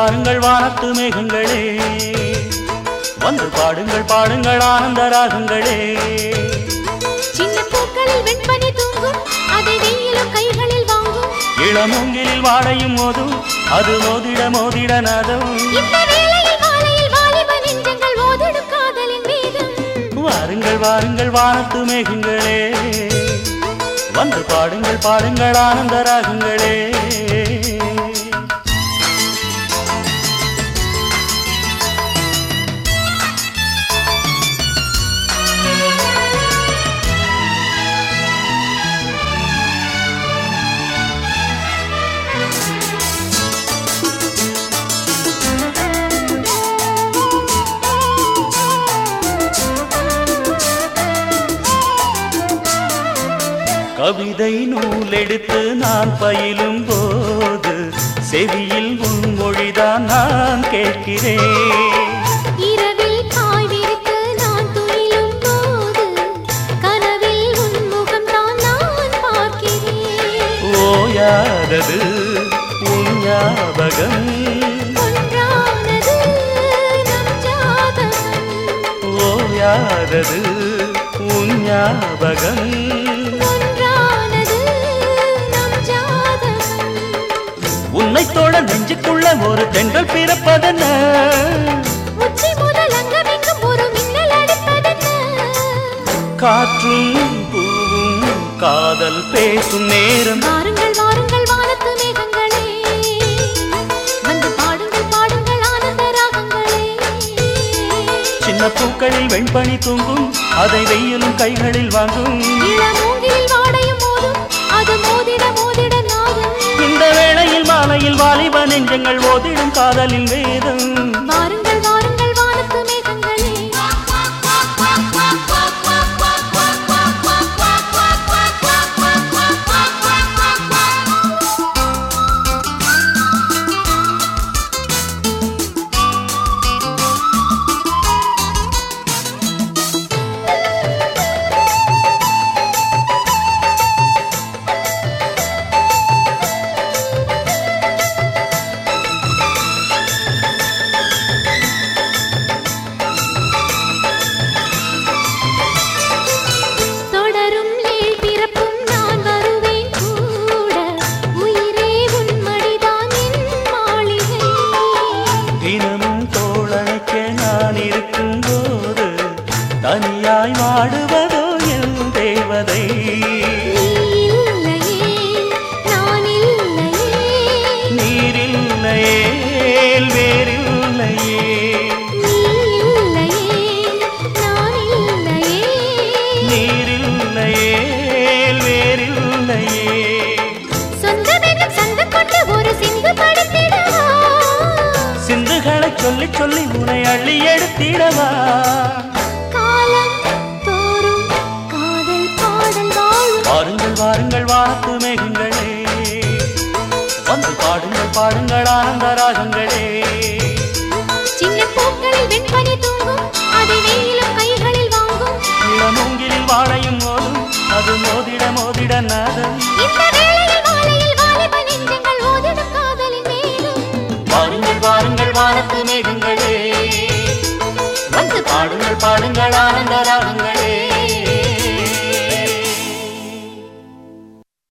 வாருங்கள் வானத்து மேகங்களே வந்து பாடுங்கள் பாடுங்கள் ஆனந்த ராகங்களே சின்ன பூக்களில் வெண்பனி தூங்கும் அதை வெயிலும் கைகளில் வாங்கும் இளமூங்கிலில் வாடையும் மோதும் அது மோதிட மோதிட நாதம் இந்த வேளையில் மாலையில் வாலிப நெஞ்சங்கள் ஓதிடும் காதலின் வேகம் வாருங்கள் வாருங்கள் வானத்து மேகங்களே வந்து பாடுங்கள் பாடுங்கள் ஆனந்த ராகங்களே கவிதை நூலெடுத்து நான் பயிலும் போது செவியில் உன் மொழிதான் நான் கேட்கிறேன் இரவில் பாய் விரித்து நான் துயிலும் போது கனவில் உன் முகம் தான் நான் பார்க்கிறேன் ஓயாதது உன் ஞாபகம் ஒன்றானது நம் ஜாதகம் ஓயாதது உன் ஞாபகம் ஒன்றானது நம் ஜாதகம் உன்னை தோழ நெஞ்சுக்குள்ள ஒரு தென்றல் பிறப்பதென்ன உச்சி முதல் அங்கமெங்கும் ஒரு மின்னல் அடிப்பதென்ன காற்றும் பூவும் காதல் பேசும் நேரம் வாருங்கள் வாருங்கள் வானத்து மேகங்களே வந்து பாடுங்கள் பாடுங்கள் ஆனந்த ராகங்களே சின்ன பூக்களில் வெண்பனி தூங்கும் அதை வெயிலும் கைகளில் வாங்கும் இளமூங்கில் வாடையும் மோதும் அது மோதிட மோதிட நாதம் இந்த வேளையில் மாலையில் வாலிப நெஞ்சங்கள் ஓதிடும் காதலின் வேதம் வாருங்கள் வாருங்கள் வானத்து மேகங்களே தொடரும் ஏழ் பிறப்பும் நான் வருவேன் கூட உயிரே உன் மடிதான் என் மாளிகை தினமும் தோழனைக்க நான் இருக்கும் போது தனியாய் வாடுவதோ என் தேவதை நீ இல்லையே நான் இல்லையே நீரில்லையே வேறில்லையே நீ இல்லையே நான் இல்லையே நீரில்லையே வேறில்லையே சொந்தமென்னும் சந்து கொண்டு ஒரு சிந்து படுத்திடவா சிந்துகளை சொல்லி சொல்லி உனை அள்ளி எடுத்திடவா காலம் தோறும் காதல் பாடல் வாழும் வாருங்கள் வாருங்கள் வானத்து மேகங்களே வந்து பாடுங்கள் பாடுங்கள் ஆனந்த ராகங்களே